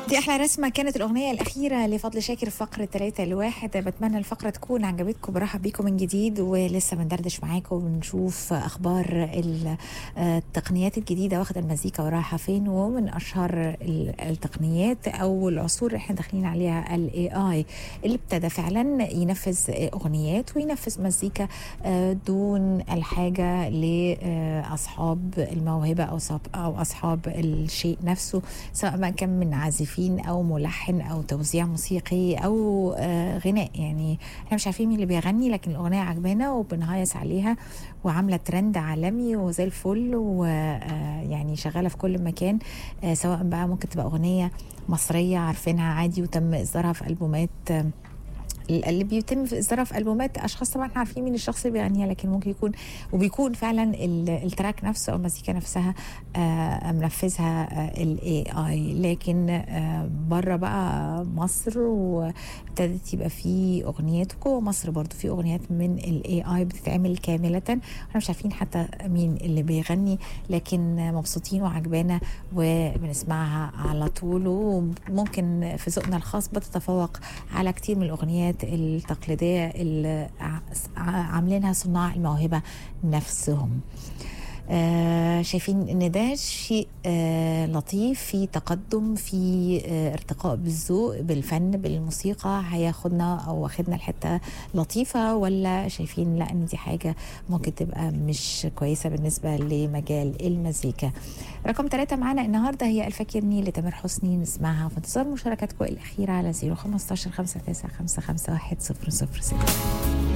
دي احلى رسمه كانت الاغنيه الاخيره لفضل شاكر في فقره 3 لواحد بتمنى الفقره تكون عجبتكم برحب بيكم من جديد ولسه بندردش معاكم ونشوف اخبار ال- التقنيات الجديده واخده المزيكا ورايحه فين ومن اشهر ال- التقنيات او العصور اللي احنا داخلين عليها الاي اي اللي ابتدى فعلا ينفذ اغنيات وينفذ مزيكا آه، دون الحاجه لاصحاب الموهبه او صاب- او اصحاب الشيء نفسه سواء ما كان من عازفين او ملحن او توزيع موسيقي او آه، غناء يعني احنا مش عارفين مين اللي بيغني لكن الاغنيه عجبانا وبنهيص عليها وعامله ترند عالمي وزي الفل ويعني شغاله في كل مكان آه، سواء بقى ممكن تبقى اغنيه مصريه عارفينها عادي وتم اصدارها في البومات آه، اللي بيتم في اصدارها في البومات اشخاص طبعا احنا عارفين مين الشخص اللي بيغنيها لكن ممكن يكون وبيكون فعلا ال- التراك نفسه او المزيكا نفسها آه، منفذها الاي اي لكن آه، بره بقى مصر وابتدت يبقى في اغنيات جوه مصر برضو في اغنيات من الاي اي بتتعمل كامله احنا مش عارفين حتى مين اللي بيغني لكن مبسوطين وعجبانا وبنسمعها على طول وممكن في ذوقنا الخاص بتتفوق على كتير من الاغنيات التقليديه اللي ع- عاملينها صناع الموهبه نفسهم آه شايفين ان ده شيء آه لطيف في تقدم في آه ارتقاء بالذوق بالفن بالموسيقى هياخدنا او واخدنا لحته لطيفه ولا شايفين لا ان دي حاجه ممكن تبقى مش كويسه بالنسبه لمجال المزيكا رقم ثلاثة معانا النهارده هي الفاكرني لتامر حسني نسمعها في انتظار مشاركتكم الاخيره على 015 59551 006